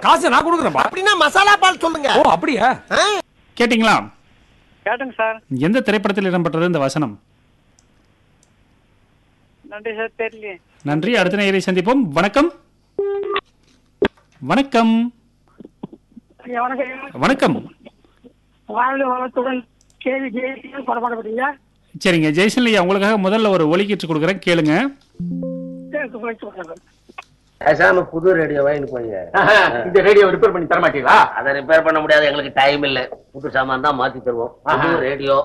காசு நான் கொடுக்குறேன்பா அப்படின்னா மசாலா பால் சொல்லுங்க ஓ அப்படியா ஆ? கேட்டிங்களா கேட்டுங்க சார் எந்த திரைப்படத்தில் இடம்பெற்றது இந்த வசனம் நன்றி சார் தெரியலையே நன்றி அடுத்த நேயரை சந்திப்போம் வணக்கம் வணக்கம் வணக்கம் வணக்கம் வாழ்வு வளத்துடன் கேள்வி ஜெயிச்சு படமாட்டீங்க சரிங்க ஜெய்சன் ஐயா உங்களுக்காக முதல்ல ஒரு ஒலிக்கீற்று கொடுக்குறேன் கேளுங்க பேசாம புது ரேடியோ வாங்கிட்டு போங்க இந்த ரேடியோ ரிப்பேர் பண்ணி தர மாட்டீங்களா அதை ரிப்பேர் பண்ண முடியாது எங்களுக்கு டைம் இல்ல புது சாமான் தான் மாத்தி தருவோம் புது ரேடியோ